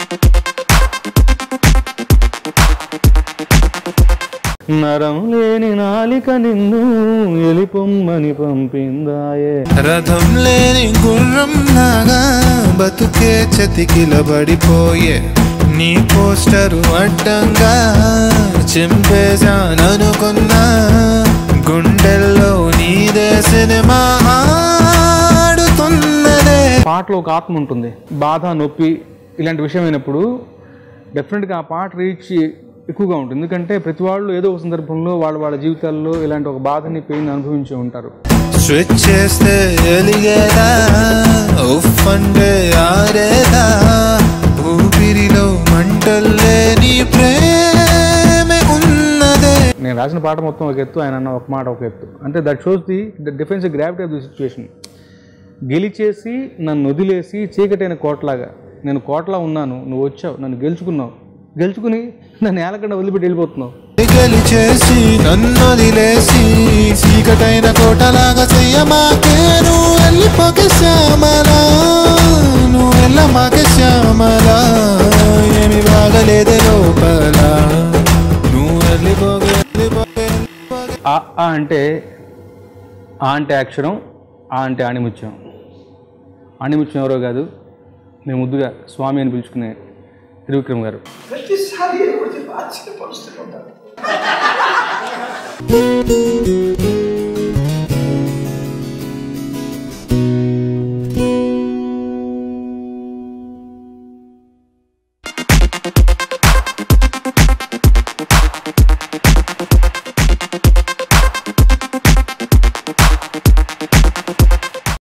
నరం లేని నాలిక నిన్ను ఎలిపొమ్మని పంపిందాయే రథం లేని గుర్రం లాగా బతుకే చతికిలబడిపోయే నీ పోస్టరు అడ్డంగా చింపేశాననుకున్నా గుండెల్లో నీదే సినిమా ఆడుతున్నదే పాటలో ఒక ఆత్మ ఉంటుంది బాధ నొప్పి ఇలాంటి విషయం అయినప్పుడు డెఫినెట్గా ఆ పాట రీచ్ ఎక్కువగా ఉంటుంది ఎందుకంటే ప్రతి వాళ్ళు ఏదో ఒక సందర్భంలో వాళ్ళ వాళ్ళ జీవితాల్లో ఇలాంటి ఒక బాధని పెయిన్ అనుభవించి ఉంటారు స్విచ్ చేస్తే ఎలిగేదా ఉఫ్ అంటే ఆరేదా ఊపిరిలో మంటల్లే నీ ప్రేమ ఉన్నదే నేను రాసిన పాట మొత్తం ఒక ఎత్తు ఆయన అన్న ఒక మాట ఒక ఎత్తు అంటే that shows the the defence gravity of the situation గెలిచేసి నన్ను వదిలేసి చీకటైన కోటలాగా నేను కోటలా ఉన్నాను నువ్వు వచ్చావు నన్ను గెలుచుకున్నావు గెలుచుకుని నన్ను ఏలకుండా వదిలిపెట్టి వెళ్ళిపోతున్నావు గెలిచేసి నన్ను వదిలేసి చీకటైన కోటలాగా చెయ్యమాకే నువ్వు వెళ్ళిపోకే శ్యామలా నువ్వు వెళ్ళమాకే శ్యామలా ఏమి బాగలేదే లోపల నువ్వు వెళ్ళిపోగే వెళ్ళిపోగే వెళ్ళిపోగే ఆ ఆ అంటే ఆ అంటే అక్షరం ఆ అంటే ఆణిముత్యం ఆణిముత్యం ఎవరో కాదు మేము ముద్దుగా స్వామి అని పిలుచుకునే త్రివిక్రమ్ గారు ప్రతిసారి ఏదో ఒకటి ఆశ్చర్యపరుస్తూ ఉంటారు